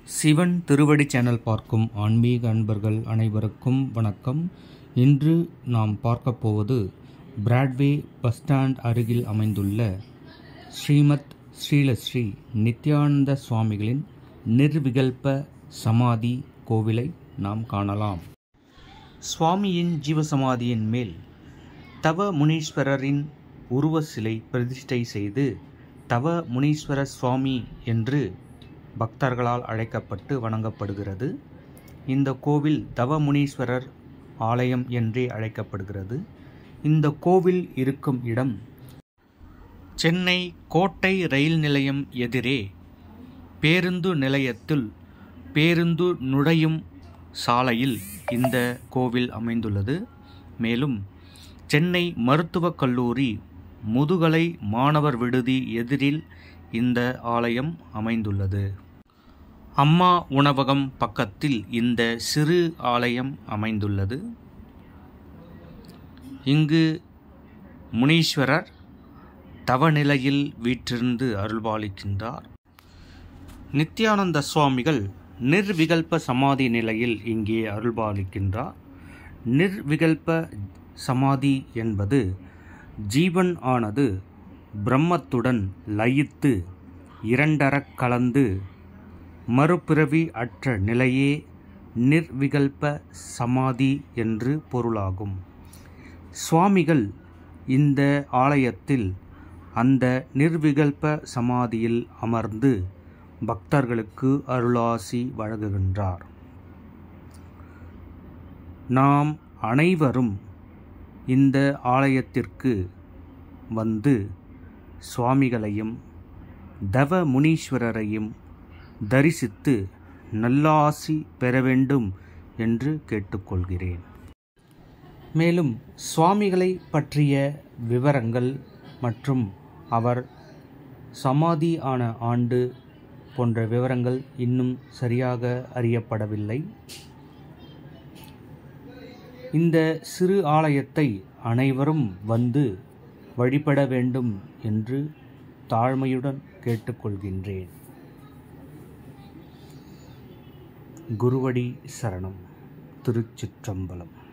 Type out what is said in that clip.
சிவன் திருவடி சேனல் பார்க்கும் ஆன்மீக அன்பர்கள் அனைவருக்கும் வணக்கம் இன்று நாம் பார்க்கப் போவது பிராட்வே பஸ் ஸ்டாண்ட் அருகில் அமைந்துள்ள ஸ்ரீமத் ஸ்ரீலஸ்ரீ நித்யானந்த சுவாமிகளின் நிர்விகல்ப சமாதி கோவிலை நாம் காணலாம் சுவாமியின் ஜீவசமாதியின் மேல் தவ முனீஸ்வரரின் உருவ சிலை பிரதிஷ்டை செய்து தவ முனீஸ்வர சுவாமி என்று பக்தர்களால் அழைக்கப்பட்டு வணங்கப்படுகிறது இந்த கோவில் தவ முனீஸ்வரர் ஆலயம் என்றே அழைக்கப்படுகிறது இந்த கோவில் இருக்கும் இடம் சென்னை கோட்டை ரயில் நிலையம் எதிரே பேருந்து நிலையத்தில் பேருந்து நுழையும் சாலையில் இந்த கோவில் அமைந்துள்ளது மேலும் சென்னை மருத்துவக் கல்லூரி முதுகலை மாணவர் விடுதி எதிரில் இந்த ஆலயம் அமைந்துள்ளது அம்மா உணவகம் பக்கத்தில் இந்த சிறு ஆலயம் அமைந்துள்ளது இங்கு முனீஸ்வரர் தவநிலையில் வீற்றிருந்து அருள்பாலிக்கின்றார் நித்யானந்த சுவாமிகள் நிர்விகல்ப சமாதி நிலையில் இங்கே அருள்பாலிக்கின்றார் நிர்விகல்ப சமாதி என்பது ஜீவன் ஆனது பிரம்மத்துடன் லயித்து இரண்டரக் கலந்து மறுபிறவி அற்ற நிலையே நிர்விகல்ப சமாதி என்று பொருளாகும் சுவாமிகள் இந்த ஆலயத்தில் அந்த நிர்விகல்ப சமாதியில் அமர்ந்து பக்தர்களுக்கு அருளாசி வழங்குகின்றார் நாம் அனைவரும் இந்த ஆலயத்திற்கு வந்து சுவாமிகளையும் தவ முனீஸ்வரரையும் தரிசித்து நல்லாசி பெற வேண்டும் என்று கேட்டுக்கொள்கிறேன் மேலும் சுவாமிகளை பற்றிய விவரங்கள் மற்றும் அவர் சமாதி ஆன ஆண்டு போன்ற விவரங்கள் இன்னும் சரியாக அறியப்படவில்லை இந்த சிறு ஆலயத்தை அனைவரும் வந்து வழிபட வேண்டும் என்று தாழ்மையுடன் கேட்டுக்கொள்கின்றேன் குருவடி சரணம் திருச்சிற்றம்பலம்